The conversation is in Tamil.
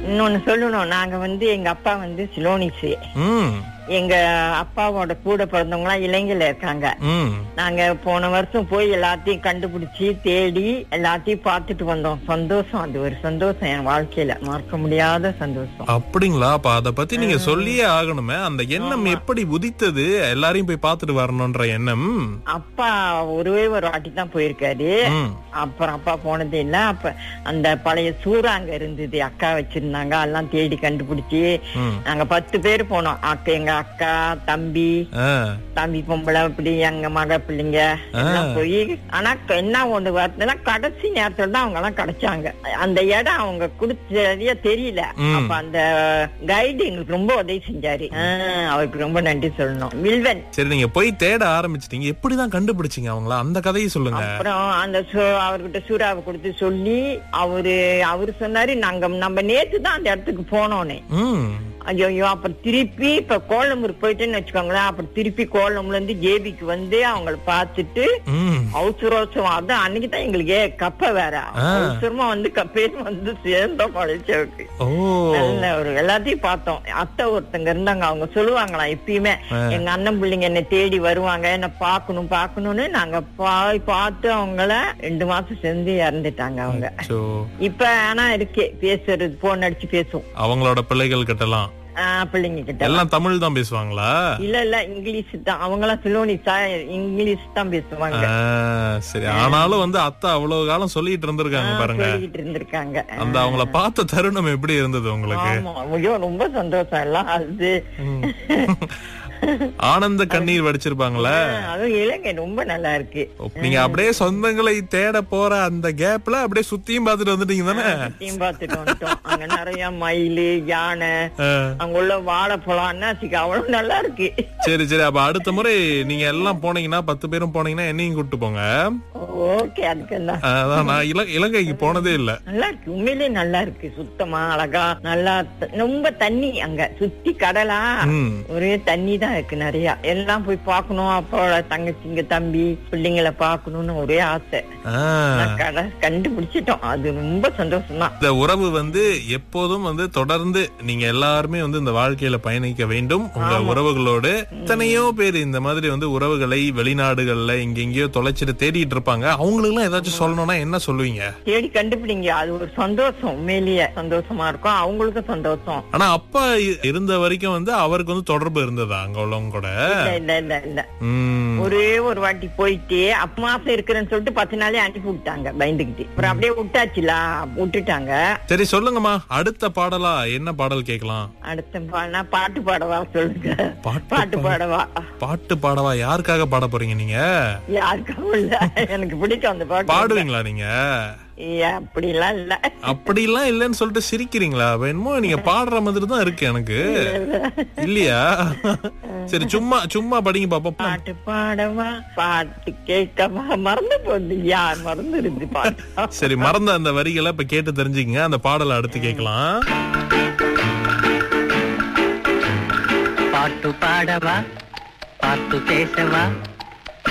இன்னொன்னு சொல்லணும் நாங்க வந்து எங்க அப்பா வந்து சிலோனிஸ் ம் எங்க அப்பாவோட கூட பிறந்தவங்க எல்லாம் இலங்கையில இருக்காங்க ம் நாங்க போன வருஷம் போய் எல்லாத்தையும் கண்டுபிடிச்சு தேடி எல்லாத்தையும் பார்த்துட்டு வந்தோம் சந்தோஷம் அது ஒரு சந்தோஷம் என் வாழ்க்கையில மறக்க முடியாத சந்தோஷம் அப்படிங்களா அப்ப அத பத்தி நீங்க சொல்லியே ஆகணுமே அந்த எண்ணம் எப்படி உதித்தது எல்லாரையும் போய் பார்த்துட்டு வரணும்ன்ற எண்ணம் அப்பா ஒருவே ஒரு வாட்டி தான் போயிருக்காரு ம் அப்புறம் அப்பா போனதே இல்ல அப்ப அந்த பழைய சூறா அங்க இருந்தது அக்கா வச்சிருந்தாங்க எல்லாம் தேடி கண்டுபிடிச்சு ம் நாங்க பத்து பேர் போனோம் அக்கா எங்க அக்கா தம்பி ஆ, தம்பி பொம்பளை இப்படி எங்க மக பிள்ளைங்க எல்லாம் போய் ஆனா க- என்ன ஒண்ணு வருதுன்னா கடைசி நேரத்துல தான் அவங்க எல்லாம் கிடைச்சாங்க அந்த இடம் அவங்க குடுத்ததே தெரியல ம். அப்ப அந்த கைடு எங்களுக்கு ரொம்ப உதவி செஞ்சாரு ஆ, அவருக்கு ரொம்ப நன்றி சொல்லணும் வில்வன் சரி நீங்க போய் தேட ஆரம்பிச்சிட்டீங்க எப்படிதான் கண்டுபிடிச்சீங்க அவங்கள அந்த கதையை சொல்லுங்க அப்புறம் அந்த சு- அவர்கிட்ட சூறாவை கொடுத்து சொல்லி அவரு அவரு சொன்னாரு நாங்க நம்ம நேத்து தான் அந்த இடத்துக்கு போனோன்னே ம் ஐயோ ஐயோ அப்புறம் திருப்பி இப்ப கோலம்பூர் போயிட்டேன்னு வச்சுக்கோங்களேன் அப்புறம் திருப்பி கோலம்பூர்ல இருந்து ஜேபிக்கு வந்து அவங்கள பார்த்துட்டு ம் அவசர அவசரம் அதான் அன்னைக்கு தான் எங்களுக்கு ஏ கப்ப வேற ஆ. அவசரமா வந்து கப்பையும் வந்து சேர்ந்தோம் மலைச்சவுக்கு ஓ நல்ல ஒரு எல்லாத்தையும் பார்த்தோம் அத்தை ஒருத்தங்க இருந்தாங்க அவங்க சொல்லுவாங்களாம் எப்பயுமே எங்க அண்ணன் பிள்ளைங்க என்ன தேடி வருவாங்க என்ன பாக்கணும் பாக்கணும்னு நாங்க போய் பார்த்து அவங்கள ரெண்டு மாசம் சேர்ந்து இறந்துட்டாங்க அவங்க சோ இப்ப ஆனா இருக்கு பேசுறது போன் அடிச்சு பேசுவோம் அவங்களோட பிள்ளைகள் கிட்டலாம் ஆஹ் பிள்ளைங்க கிட்ட எல்லாம் தமிழ் தான் பேசுவாங்களா இல்ல இல்ல இங்கிலீஷ் தான் அவங்க எல்லாம் சிலோனிஸா இங்கிலீஷ் தான் பேசுவாங்க ஆ, சரி ஆனாலும் வந்து அத்தை அவ்வளவு காலம் சொல்லிட்டு இருந்திருக்காங்க பாருங்க சொல்லிக்கிட்டு இருந்திருக்காங்க அந்த அவங்கள பார்த்த தருணம் எப்படி இருந்தது உங்களுக்கு ஆமா ஐயோ ரொம்ப சந்தோஷம் எல்லாம் அது ஆனந்த கண்ணீர் வடிச்சிருப்பாங்களே அதுவும் இலங்கை ரொம்ப நல்லா இருக்கு நீங்க அப்படியே சொந்தங்களை தேட போற அந்த கேப்ல அப்படியே சுத்தியும் பார்த்துட்டு வந்துட்டீங்க தானே டீம் பார்த்துட்டு வந்துட்டோம் அங்க நிறைய மயில் யானை ஆ. அங்க உள்ள வாழைப்பழம்னா வச்சுக்க அவ்வளவு நல்லா இருக்கு சரி சரி அப்ப அடுத்த முறை நீங்க எல்லாம் போனீங்கன்னா பத்து பேரும் போனீங்கன்னா என்னையும் கூட்டு போங்க ஓகே அதுக்கு என்ன அதான் நான் இல- இலங்கைக்கு போனதே இல்ல நல்லா இருக்கு உண்மையிலேயே நல்லா இருக்கு சுத்தமா அழகா நல்லா த- ரொம்ப தண்ணி அங்க சுத்தி கடலா ம் ஒரே தண்ணி தான் இருக்கு நிறைய எல்லாம் போய் பார்க்கணும் அப்பாவோட தங்கச்சிங்க தம்பி பிள்ளைங்களை பார்க்கணும்னு ஒரே ஆசை ஆ. நான் கடை கண்டுபிடிச்சிட்டோம் அது ரொம்ப சந்தோஷம் தான் இந்த உறவு வந்து எப்போதும் வந்து தொடர்ந்து நீங்க எல்லாருமே வந்து இந்த வாழ்க்கையில பயணிக்க வேண்டும் உங்க உறவுகளோடு எத்தனையோ பேர் இந்த மாதிரி வந்து உறவுகளை வெளிநாடுகள்ல இங்க எங்கேயோ தொலைச்சிட்டு தேடிட்டு இருப்பாங்க அவங்களுக்கு எல்லாம் ஏதாச்சும் சொல்லணும்னா என்ன சொல்லுவீங்க தேடி கண்டுபிடிங்க அது ஒரு சந்தோஷம் உண்மையிலேயே சந்தோஷமா இருக்கும் அவங்களுக்கும் சந்தோஷம் ஆனா அப்பா இ- இருந்த வரைக்கும் வந்து அவருக்கு வந்து தொடர்பு இருந்ததா அங்க உள்ளவங்க கூட இல்ல இல்ல இல்ல இல்ல உம் ஒரே ஒரு வாட்டி போயிட்டு அப்ப மாசம் இருக்கிறேன்னு சொல்லிட்டு பத்து நாளே அனுப்பி விட்டாங்க பயந்துகிட்டு அப்புறம் அப்படியே விட்டாச்சுல விட்டுட்டாங்க சரி சொல்லுங்கம்மா அடுத்த பாடலா என்ன பாடல் கேட்கலாம் அடுத்த பாடனா பாட்டு பாடவா சொல்லுங்க பாட்டு பாட்டு பாடவா பாட்டு பாடவா யாருக்காக பாட போறீங்க நீங்க யாருக்கும் இல்ல எனக்கு பிடிக்கும் அந்த பாட்டு பாடுவீங்களா நீங்க ஏ, அப்படிலாம் இல்ல அப்படிலாம் இல்லைன்னு சொல்லிட்டு சிரிக்கிறீங்களா அப்ப என்னமோ நீங்க பாடுற மாதிரி தான் இருக்கு எனக்கு இல்லையா சரி சும்மா சும்மா படிங்க பாப்போம் பாட்டு பாடவா பாட்டு கேட்கவா மறந்து போகுது யார் மறந்து இருந்து பாட்டு சரி மறந்த அந்த வரிகளை இப்ப கேட்டு தெரிஞ்சுக்கங்க அந்த பாடலை அடுத்து கேட்கலாம் பாட்டு பாடவா பாட்டு பேசவா